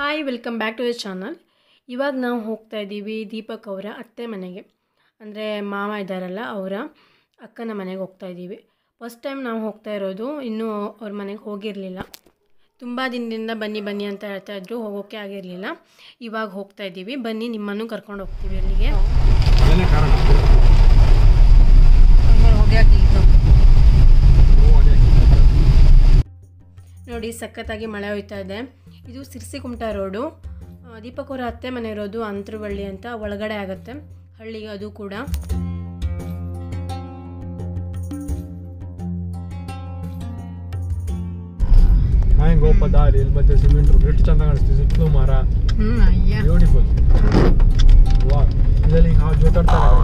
Hi welcome back to the channel ಇವಾಗ ನಾವು ಹೋಗ್ತಾ ಇದ್ದೀವಿ ದೀಪಕ್ ಅವರ ಅತ್ತೆ ಮನೆಗೆ ಅಂದರೆ ಮಾವ ಇದ್ದಾರಲ್ಲ ಅವರ ಅಕ್ಕನ ಮನೆಗೆ ಹೋಗ್ತಾ ಇದ್ದೀವಿ ಫಸ್ಟ್ ಟೈಮ್ ನಾವು ಹೋಗ್ತಾ ಇರೋದು ಇನ್ನೂ ಅವ್ರ ಮನೆಗೆ ಹೋಗಿರಲಿಲ್ಲ ತುಂಬ ದಿನದಿಂದ ಬನ್ನಿ ಬನ್ನಿ ಅಂತ ಹೇಳ್ತಾ ಇದ್ರು ಹೋಗೋಕ್ಕೆ ಆಗಿರಲಿಲ್ಲ ಇವಾಗ ಹೋಗ್ತಾ ಇದ್ದೀವಿ ಬನ್ನಿ ನಿಮ್ಮನ್ನು ಕರ್ಕೊಂಡು ಹೋಗ್ತೀವಿ ಅಲ್ಲಿಗೆ ಅದೇನೇ ಕಾರಣ ಓ, ಅದೇ. ನೋಡಿ ಸಖತ್ತಾಗಿ ಮಳೆ ಹೋಯ್ತಾ ಇದೆ ಇದು ಸಿರ್ಸಿಕುಮಟ ರೋಡು ಆ, ದೀಪಕ್ ಅವರ ಅತ್ತೆ ಮನೆ ಇರೋದು ಅಂತರವಳ್ಳಿ ಅಂತ ಒಳಗಡೆ ಆಗುತ್ತೆ ಹಳ್ಳಿ ಅದು ಕೂಡ ನಾಯಿ ಗೋಪ ದಾರಿ ಇಲ್ಲಿ ಮತ್ತೆ ಸಿಮೆಂಟ್ ರೋಡ್ ಎಷ್ಟು ಚಂದ ಕಾಣಿಸ್ತೀವಿ ಸುತ್ತಲೂ ಮರ ಬ್ಯೂಟಿಫುಲ್ ವಾ ಇದರಲ್ಲಿ ಹಾವು ಜೋತಾಡ್ತಾರೆ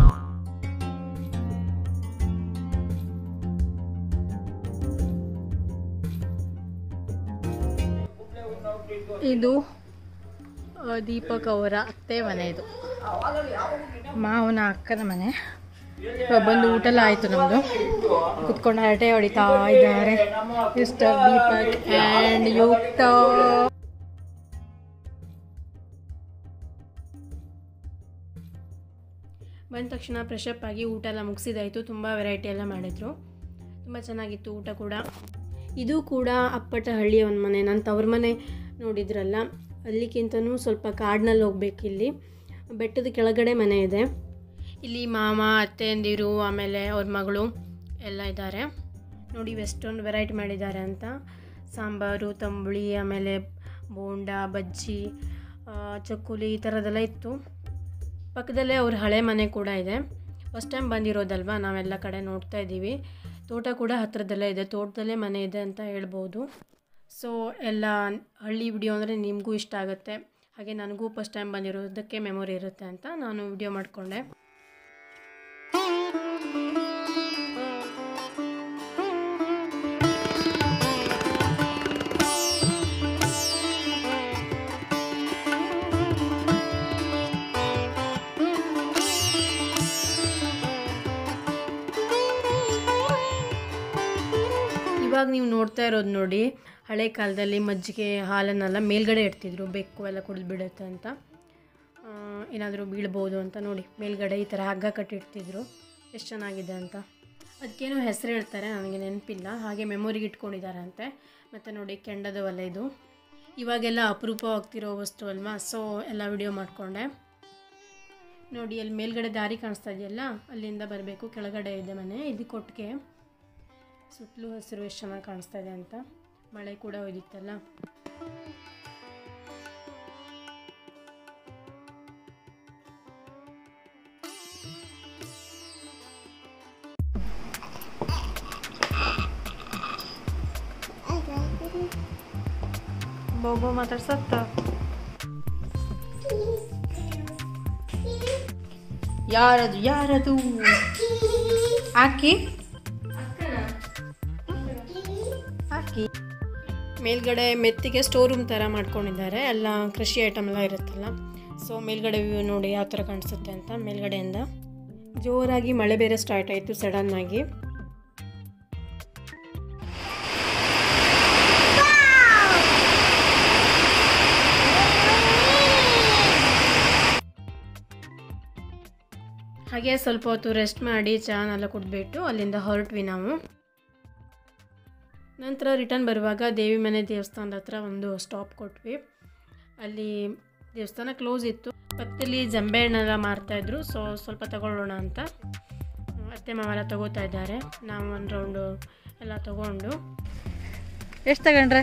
ಇದು ಆ, ದೀಪಕ್ ಅವರ ಅತ್ತೆ ಮನೆ ಇದು ಮಾವನ ಅಕ್ಕನ ಮನೆ ಇವಾಗ ಬಂದು ಊಟ ಎಲ್ಲ ಆಯಿತು ನಮ್ಮದು ಕುತ್ಕೊಂಡು ಹರಟೆ ಹೊಡಿತಾ ಇದ್ದಾರೆ ಮಿಸ್ಟರ್ ದೀಪಕ್ ಆ್ಯಂಡ್ ಯುಕ್ತ ಬಂದ ತಕ್ಷಣ ಫ್ರೆಶಪ್ ಆಗಿ ಊಟ ಎಲ್ಲ ಮುಗಿಸಿದಾಯಿತು ತುಂಬ ವೆರೈಟಿ ಎಲ್ಲ ಮಾಡಿದರು ತುಂಬ ಚೆನ್ನಾಗಿತ್ತು ಊಟ ಕೂಡ ಇದು ಕೂಡ ಅಪ್ಪಟ ಹಳ್ಳಿಯ ಒಂದು ಮನೆ ನನ್ನ ತವ್ರ ಮನೆ ನೋಡಿದ್ರಲ್ಲ ಅಲ್ಲಿಗಿಂತನೂ ಸ್ವಲ್ಪ ಕಾಡಿನಲ್ಲಿ ಹೋಗ್ಬೇಕು ಇಲ್ಲಿ ಬೆಟ್ಟದ ಕೆಳಗಡೆ ಮನೆ ಇದೆ ಇಲ್ಲಿ ಮಾಮ ಅತ್ತೆಯಂದಿರು ಆಮೇಲೆ ಅವ್ರ ಮಗಳು ಎಲ್ಲ ಇದ್ದಾರೆ ನೋಡಿ ಎಷ್ಟೊಂದು ವೆರೈಟಿ ಮಾಡಿದ್ದಾರೆ ಅಂತ ಸಾಂಬಾರು ತಂಬುಳಿ ಆಮೇಲೆ ಬೋಂಡ ಬಜ್ಜಿ ಆ, ಚಕ್ಕುಲಿ ಈ ಥರದ್ದೆಲ್ಲ ಇತ್ತು ಪಕ್ಕದಲ್ಲೇ ಅವ್ರ ಹಳೆ ಮನೆ ಕೂಡ ಇದೆ ಫಸ್ಟ್ ಟೈಮ್ ಬಂದಿರೋದಲ್ವಾ ನಾವೆಲ್ಲ ಕಡೆ ನೋಡ್ತಾ ಇದ್ದೀವಿ ತೋಟ ಕೂಡ ಹತ್ರದಲ್ಲೇ ಇದೆ ತೋಟದಲ್ಲೇ ಮನೆ ಇದೆ ಅಂತ ಹೇಳ್ಬೋದು ಸೊ ಎಲ್ಲ ಹಳ್ಳಿ ವಿಡಿಯೋ ಅಂದರೆ ನಿಮಗೂ ಇಷ್ಟ ಆಗುತ್ತೆ ಹಾಗೆ ನನಗೂ ಫಸ್ಟ್ ಟೈಮ್ ಬಂದಿರೋದಕ್ಕೆ ಮೆಮೊರಿ ಇರುತ್ತೆ ಅಂತ ನಾನು ವಿಡಿಯೋ ಮಾಡಿಕೊಂಡೆ ಇವಾಗ ನೀವು ನೋಡ್ತಾ ಇರೋದು ನೋಡಿ ಹಳೆ ಕಾಲದಲ್ಲಿ ಮಜ್ಜಿಗೆ ಹಾಲನ್ನೆಲ್ಲ ಮೇಲ್ಗಡೆ ಇಡ್ತಿದ್ರು ಬೆಕ್ಕು ಎಲ್ಲ ಕುಡಿದು ಬಿಡುತ್ತೆ ಅಂತ ಏನಾದರೂ ಬೀಳ್ಬೋದು ಅಂತ ನೋಡಿ ಮೇಲ್ಗಡೆ ಈ ಥರ ಹಗ್ಗ ಕಟ್ಟಿಡ್ತಿದ್ರು ಎಷ್ಟು ಚೆನ್ನಾಗಿದೆ ಅಂತ ಅದಕ್ಕೇನೋ ಹೆಸರು ಹೇಳ್ತಾರೆ ನನಗೆ ನೆನಪಿಲ್ಲ ಹಾಗೆ ಮೆಮೊರಿಗೆ ಇಟ್ಕೊಂಡಿದ್ದಾರೆ ಅಂತೆ ಮತ್ತು ನೋಡಿ ಕೆಂಡದ ಒಲೆ ಇದು ಇವಾಗೆಲ್ಲ ಅಪರೂಪವಾಗ್ತಿರೋ ವಸ್ತು ಅಲ್ವಾ ಸೊ ಎಲ್ಲ ವಿಡಿಯೋ ಮಾಡಿಕೊಂಡೆ ನೋಡಿ ಅಲ್ಲಿ ಮೇಲ್ಗಡೆ ದಾರಿ ಕಾಣಿಸ್ತಾ ಇದೆಯಲ್ಲ ಅಲ್ಲಿಂದ ಬರಬೇಕು ಕೆಳಗಡೆ ಇದೆ ಮನೆ ಇದು ಕೊಟ್ಟಿಗೆ ಸುತ್ತಲೂ ಹಸಿರು ಎಷ್ಟು ಚೆನ್ನಾಗಿ ಕಾಣಿಸ್ತಾ ಇದೆ ಅಂತ ಮಳೆ ಕೂಡ ಹೋಯ್ದಿತ್ತಲ್ಲ ಬೋಬೋ ಮಾತಾಡ್ಸತ್ತ ಯಾರದು ಯಾರದು ಆಕಿ ಹಾಕಿ ಮೇಲ್ಗಡೆ ಮೆತ್ತಿಗೆ ಸ್ಟೋರ್ ರೂಮ್ ಥರ ಮಾಡ್ಕೊಂಡಿದ್ದಾರೆ ಎಲ್ಲ ಕೃಷಿ ಐಟಮ್ ಎಲ್ಲ ಇರುತ್ತಲ್ಲ ಸೊ ಮೇಲ್ಗಡೆ ವ್ಯೂ ನೋಡಿ ಯಾವ ಥರ ಕಾಣಿಸುತ್ತೆ ಅಂತ ಮೇಲ್ಗಡೆಯಿಂದ ಜೋರಾಗಿ ಮಳೆ ಬೇರೆ ಸ್ಟಾರ್ಟ್ ಆಯಿತು ಸಡನ್ನಾಗಿ ಹಾಗೆ ಸ್ವಲ್ಪ ಹೊತ್ತು ರೆಸ್ಟ್ ಮಾಡಿ ಚಹಾನೆಲ್ಲ ಕುಡಿದ್ಬಿಟ್ಟು ಅಲ್ಲಿಂದ ಹೊರಟ್ವಿ ನಾವು ನಂತರ ರಿಟರ್ನ್ ಬರುವಾಗ ದೇವಿ ಮನೆ ದೇವಸ್ಥಾನದ ಹತ್ರ ಒಂದು ಸ್ಟಾಪ್ ಕೊಟ್ವಿ ಅಲ್ಲಿ ದೇವಸ್ಥಾನ ಕ್ಲೋಸ್ ಇತ್ತು ಪಕ್ಕದಲ್ಲಿ ಜಂಬೆ ಹಣ್ಣೆಲ್ಲ ಮಾರ್ತಾಯಿದ್ರು ಸೊ ಸ್ವಲ್ಪ ತಗೊಳ್ಳೋಣ ಅಂತ ಅತ್ತೆ ಮಾವೆಲ್ಲ ತಗೋತಾ ಇದ್ದಾರೆ ನಾವು ಒಂದು ರೌಂಡು ಎಲ್ಲ ತಗೊಂಡು ಎಷ್ಟು ತಗೊಂಡ್ರೆ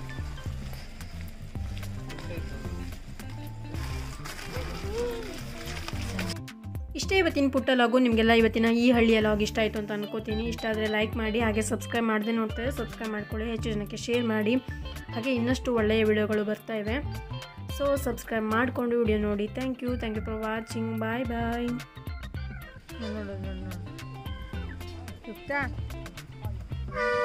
ಇಷ್ಟೇ ಇವತ್ತಿನ ಪುಟ್ಟ ಲಾಗು ನಿಮಗೆಲ್ಲ ಇವತ್ತಿನ ಈ ಹಳ್ಳಿಯ ಲಾಗ್ ಇಷ್ಟ ಆಯಿತು ಅಂತ ಅನ್ಕೋತೀನಿ ಇಷ್ಟ ಆದರೆ ಲೈಕ್ ಮಾಡಿ ಹಾಗೆ ಸಬ್ಸ್ಕ್ರೈಬ್ ಮಾಡದೆ ನೋಡ್ತಾರೆ ಸಬ್ಸ್ಕ್ರೈಬ್ ಮಾಡ್ಕೊಳ್ಳಿ ಹೆಚ್ಚು ಜನಕ್ಕೆ ಶೇರ್ ಮಾಡಿ ಹಾಗೆ ಇನ್ನಷ್ಟು ಒಳ್ಳೆಯ ವಿಡಿಯೋಗಳು ಬರ್ತಾ ಇವೆ ಸೊ ಸಬ್ಸ್ಕ್ರೈಬ್ ಮಾಡಿಕೊಂಡು ವಿಡಿಯೋ ನೋಡಿ thank you thank you for watching bye bye ನೋಡು ನೋಡು ನೋಡು ಯುಕ್ತ